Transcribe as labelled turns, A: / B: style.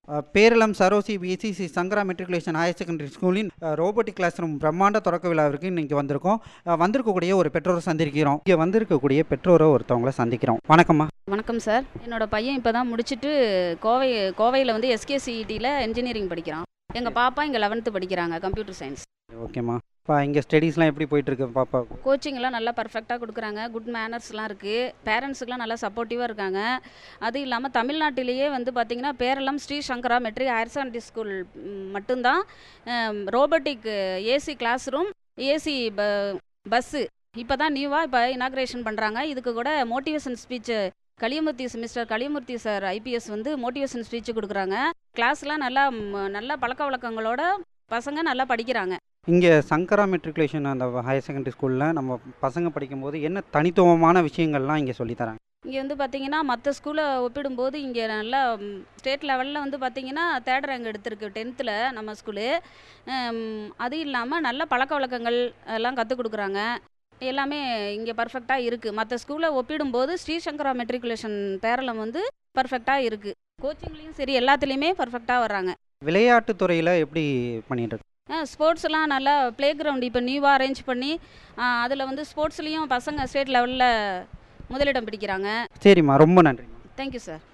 A: அஹ், பேரளம் சரோசி BSc Sankara matriculation higher secondary ஸ்கூலின் robotic class room பிரம்மாண்ட தொடக்க விழாவிற்கு இன்னைக்கு வந்திருக்கோம் அஹ், வந்திருக்கக்கூடிய ஒரு பெற்றோரை சந்திக்கிறோம் இங்கே வந்திருக்கக்கூடிய பெற்றோரை ஒருத்தவங்கள சந்திக்கிறோம் வணக்கம்மா
B: வணக்கம் சார் என்னோட பையன் இப்போ தான் முடிச்சுட்டு கோவை கோவையில் வந்து எஸ்கேசிஇடியில் இன்ஜினியரிங் படிக்கிறான் எங்கள் பாப்பா இங்கே லெவன்த்து படிக்கிறாங்க கம்ப்யூட்டர் சயின்ஸ்
A: ஓகேம்மா இப்போ இங்கே ஸ்டடீஸ்லாம் எப்படி போயிட்டுருக்கு பாப்பா
B: கோச்சிங்லாம் நல்லா பர்ஃபெக்டாக கொடுக்குறாங்க குட் மேனர்ஸ்லாம் இருக்குது பேரண்ட்ஸுக்குலாம் நல்லா சப்போர்ட்டிவாக இருக்காங்க அது இல்லாமல் தமிழ்நாட்டிலேயே வந்து பார்த்திங்கன்னா Peralam Shri Sankara matric higher secondary school ம், மட்டும்தான் robotic AC class room AC ப பஸ்ஸு இப்போ தான் நியூவாக இப்போ இனாக்ரேஷன் பண்ணுறாங்க இதுக்கு கூட motivation speech Kaliyamoorthy mister Kaliyamoorthy sir IPS வந்து மோட்டிவேஷன் ஸ்பீச் கொடுக்குறாங்க கிளாஸ்லாம் நல்லா ம், நல்ல பழக்க வழக்கங்களோட பசங்க நல்லா படிக்கிறாங்க
A: இங்கே சங்கரா மெட்ரிகுலேஷன் அந்த ஹையர் செகண்டரி ஸ்கூலில் நம்ம பசங்க படிக்கும்போது என்ன தனித்துவமான விஷயங்கள்லாம் இங்கே சொல்லித்தராங்க
B: இங்கே வந்து பார்த்தீங்கன்னா மற்ற ஸ்கூலை ஒப்பிடும்போது இங்கே நல்லா ஸ்டேட் லெவலில் வந்து பார்த்தீங்கன்னா தேர்ட் ரேங்க் எடுத்திருக்கு டென்த்தில் நம்ம ஸ்கூலு அது இல்லாமல் நல்ல பழக்க வழக்கங்கள் எல்லாம் கற்றுக் கொடுக்குறாங்க எல்லாமே இங்கே பர்ஃபெக்டாக இருக்குது மற்ற ஸ்கூலை ஒப்பிடும்போது ஸ்ரீசங்கரா மெட்ரிகுலேஷன் பேரளம் வந்து பர்ஃபெக்டாக இருக்குது கோச்சிங்லேயும் சரி எல்லாத்துலேயுமே பர்ஃபெக்டாக வர்றாங்க
A: விளையாட்டுத் துறையில் எப்படி பண்ணிட்டு இருக்கு
B: ஸ்போர்ட்ஸ்லாம் நல்லா ப்ளே கிரவுண்ட் இப்போ நியூவாக அரேஞ்ச் பண்ணி அதில் வந்து ஸ்போர்ட்ஸ்லேயும் பசங்க ஸ்டேட் லெவலில் முதலிடம் பிடிக்கிறாங்க
A: சரிம்மா ரொம்ப நன்றி
B: தேங்க்யூ சார்